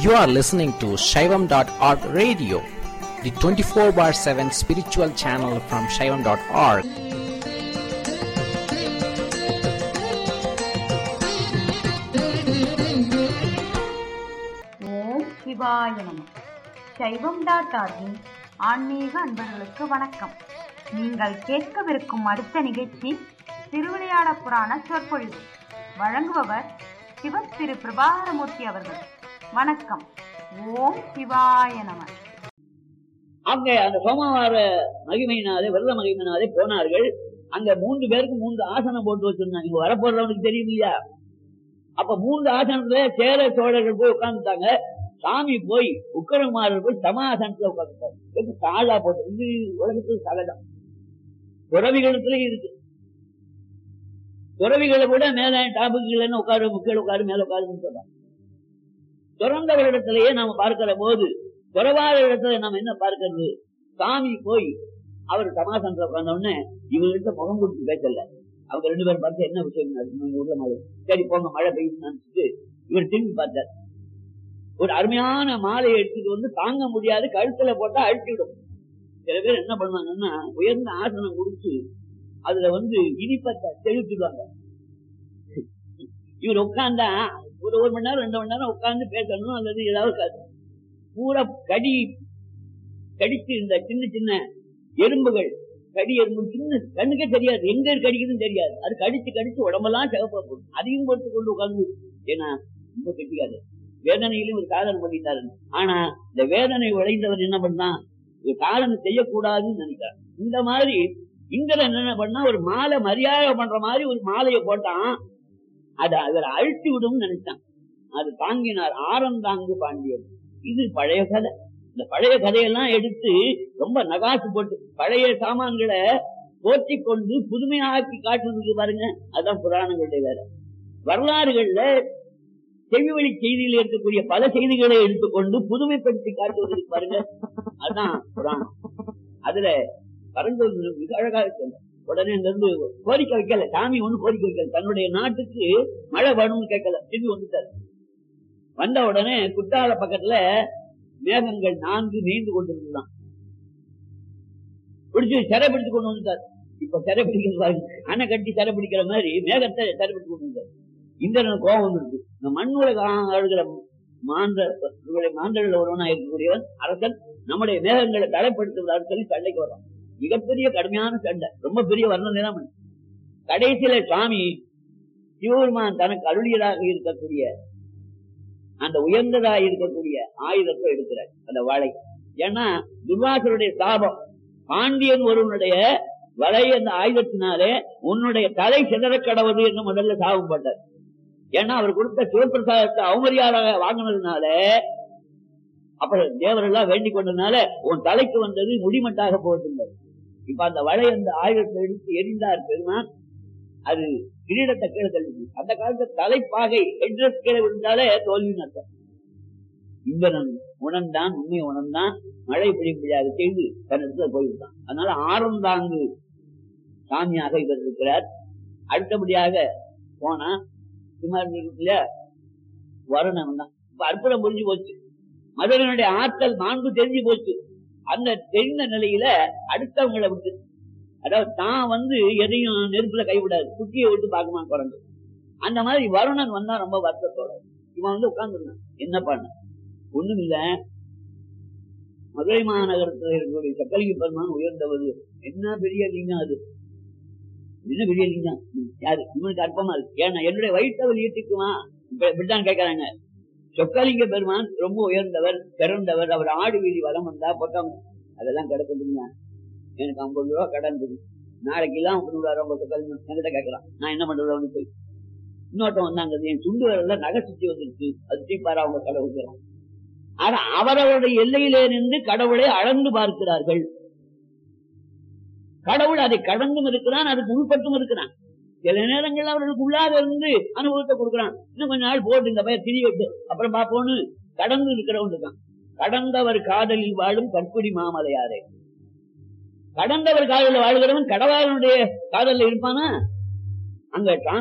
You are listening to Shaivam.org radio, the 24 bar 7 spiritual channel from Shaivam.org. ஓம் சிவாய நம சைவம் dot ஆர்கின் ஆன்மீக அன்பர்களுக்கு வணக்கம் நீங்கள் கேட்கவிருக்கும் அடுத்த நிகழ்ச்சி திருவிளையாட புராண சொற்பொழிவு வழங்குபவர் சிவ திரு பிரபாகரமூர்த்தி அவர்கள் வணக்கம் ஓம் சிவாய நம அங்க அந்த சோமவார மகிமையினாலே விரத மகிமையினாலே போனார்கள் அங்க மூன்று பேருக்கு மூன்று ஆசனம் போட்டு வச்சிருந்தாங்க இங்க வரப்போறவனுக்கு தெரியும் இல்லையா அப்ப மூன்று ஆசனத்துல சேர சோழர்கள் போய் உட்கார்ந்துட்டாங்க சாமி போய் உக்கரகுமாரர் போய் சமாசனத்துல உட்கார்ந்துட்டாங்க தாழா போட்டு இது உலகத்துக்கு சகஜம் துறவிகளத்துல இருக்கு துறவிகளை கூட மேல டாபுக்கு உட்காரு முக்கிய உட்காரு மேல உட்காருன்னு சொல்றாங்க துறந்தவரிடத்திலேயே நாம பார்க்கிற போது துறவாத இடத்துல நம்ம என்ன பார்க்கிறது சாமி போய் அவர் சமாசனத்துல உட்கார்ந்த உடனே இவங்ககிட்ட முகம் கொடுத்து பேசல அவங்க ரெண்டு பேரும் பார்த்து என்ன விஷயம் நடக்குது உள்ள மழை சரி போங்க மழை பெய்யுதுன்னு நினைச்சிட்டு இவர் திரும்பி பார்த்தார் ஒரு அருமையான மாலையை எடுத்துட்டு வந்து தாங்க முடியாது கழுத்துல போட்டா அழுத்திவிடும் சில பேர் என்ன பண்ணுவாங்கன்னா உயர்ந்த ஆசனம் கொடுத்து அதுல வந்து இனிப்பத்தை தெளிச்சிடுவாங்க இவர் உட்கார்ந்தா ஒரு ஒரு மணி நேரம் ரெண்டு மணி நேரம் உட்கார்ந்து பேசணும் அல்லது ஏதாவது க- பூரா கடி கடிச்சு இந்த சின்ன சின்ன எறும்புகள் கடி எறும்பு சின்ன கண்ணுக்கே தெரியாது எங்க இருக்கு கடிக்குதுன்னு தெரியாது அது கடிச்சு கடிச்சு உடம்பெல்லாம் சிவப்பா போடும் அதையும் போட்டு கொண்டு உட்கார்ந்து ஏன்னா ரொம்ப கெட்டிக்காது வேதனையிலும் ஒரு சாதனை பண்ணிட்டாரு ஆனா இந்த வேதனை விளைந்தவர் என்ன பண்ணா ஒரு சாதனை செய்யக்கூடாதுன்னு நினைக்கிறார் இந்த மாதிரி இந்திரன் என்ன பண்ணா ஒரு மாலை மரியாதை பண்ற மாதிரி ஒரு மாலையை போட்டான் அதை அவர் அழுத்தி விடும் நினைச்சான் அது தாங்கினார் ஆரந்தாங்கு பாண்டியன் இது பழைய கதை இந்த பழைய கதையெல்லாம் எடுத்து ரொம்ப நகாசு போட்டு பழைய சாமான்களை போற்றி கொண்டு புதுமையாக்கி காட்டுறதுக்கு பாருங்க அதான் புராணங்களுடைய வேலை வரலாறுகள்ல செவிவழி செய்தியில் இருக்கக்கூடிய பல செய்திகளை எடுத்துக்கொண்டு புதுமைப்படுத்தி காட்டுவதற்கு பாருங்க அதுதான் புராணம் அதுல பரந்தூர் மிக அழகாக சொல்ல உடனே இங்க இருந்து கோரிக்கை வைக்கல சாமி ஒண்ணு கோரிக்கை வைக்கல தன்னுடைய நாட்டுக்கு மழை வேணும்னு கேட்கல திரும்பி வந்துட்டாரு வந்த உடனே குற்றால பக்கத்துல மேகங்கள் நான்கு நீண்டு கொண்டிருந்தான் பிடிச்சு சிறை பிடிச்சு கொண்டு வந்துட்டார் இப்ப சிறை பிடிக்கிறது பாருங்க அணை கட்டி சிறை பிடிக்கிற மாதிரி மேகத்தை சிறை பிடிச்சு கொண்டு வந்தார் இந்திரன் கோபம் வந்துருக்கு இந்த மண் உலக ஆளுகிற மாந்த இவருடைய மாந்தர்கள் ஒருவனா இருக்கக்கூடியவன் அரசன் நம்முடைய மேகங்களை தலைப்படுத்துவதாக சொல்லி சண்டைக்கு வரும் மிகப்பெரிய கடுமையான சண்டை ரொம்ப பெரிய வர்ணனை தான் பண்ணு. கடைசியில சுவாமி சிவபெருமான் தனக்கு அருளியதாக இருக்கக்கூடிய அந்த உயர்ந்ததா இருக்கக்கூடிய ஆயுதத்தை எடுக்கிறார் அந்த வாளை ஏன்னா துர்வாசருடைய சாபம் பாண்டியன் ஒருவனுடைய வலை அந்த ஆயுதத்தினாலே உன்னுடைய தலை சிதற கடவுது என்று முதல்ல சாபம் போட்டார் ஏன்னா அவர் கொடுத்த சிவபிரசாதத்தை அவமரியாதாக வாங்கினதுனால அப்புறம் தேவரெல்லாம் வேண்டிக் கொண்டதுனால உன் தலைக்கு வந்தது முடிமட்டாக போவதில்லை இப்ப அந்த வலை அந்த ஆயுதத்தை எடுத்து எரிந்தார் பெருமான் அது கிரீடத்தை கீழே தள்ளுது அந்த காலத்துல தலைப்பாகை ஹெட்ரஸ் கீழே விழுந்தாலே தோல்வின்னு அர்த்தம் இந்திரன் உணர்ந்தான் உண்மை உணர்ந்தான் மழை பிடிப்படியாக செய்து தன்னிடத்துல போய்விட்டான் அதனால ஆரந்தாங்கு சாமியாக இவர் இருக்கிறார் அடுத்தபடியாக போனா சிம்மர்ல வருணன் தான் இப்ப அற்புதம் புரிஞ்சு போச்சு மதுரனுடைய ஆற்றல் மாண்பு தெரிஞ்சு போச்சு அந்த தெரிந்த நிலையில அடுத்தவங்களை விட்டு அதாவது தான் வந்து எதையும் நெருப்புல கைவிடாது குட்டியை விட்டு பார்க்குமா குறைஞ்சு அந்த மாதிரி வருணன் வந்தா ரொம்ப வருத்தத்தோட இவன் வந்து உட்கார்ந்துருந்தான் என்ன பண்ண ஒண்ணும் இல்ல மதுரை மாநகரத்தில் இருக்கக்கூடிய சக்கலிங்க பெருமான் உயர்ந்தவர் என்ன பெரிய லிங்கம் அது என்ன பெரிய லிங்கம் யாரு இவனுக்கு அற்பமா இருக்கு ஏன்னா என்னுடைய வயிற்றவல் ஈட்டுக்குமா இப்ப இப்படித்தான் கேட்கறாங்க சொக்கலிங்க பெருமான் ரொம்ப உயர்ந்தவர் பிறந்தவர் அவர் ஆடு வீதி வரம் வந்தா போட்டவங்க அதெல்லாம் கிடக்குதுங்க எனக்கு ஐம்பது ரூபா கடன் இருக்கு நாளைக்கு எல்லாம் ஐம்பது ரூபா ரொம்ப சொக்கலிங்க என்கிட்ட கேட்கறான் நான் என்ன பண்றது அவனுக்கு போய் இன்னொருத்தன் வந்தாங்க என் துண்டு வரல நகை சுத்தி வந்துருக்கு அது தீப்பாரா அவங்க கடவுள் ஆனா அவரவருடைய எல்லையிலே நின்று கடவுளை அளந்து பார்க்கிறார்கள் கடவுள் அதை கடந்தும் இருக்கிறான் அதுக்கு உள்பட்டும் இருக்கிறான் சில நேரங்கள்ல அவர்களுக்கு உள்ளாக இருந்து அனுபவத்தை கொடுக்குறான் இன்னும் கொஞ்ச நாள் போட்டு இந்த பையன் திரி வச்சு அப்புறம் பாப்போன்னு கடந்து இருக்கிறவன் இருக்கான் கடந்தவர் காதலில் வாழும் கற்புடி மாமலையாரே கடந்தவர் காதலில் வாழ்கிறவன் கடவாளனுடைய காதலில் இருப்பானா அங்க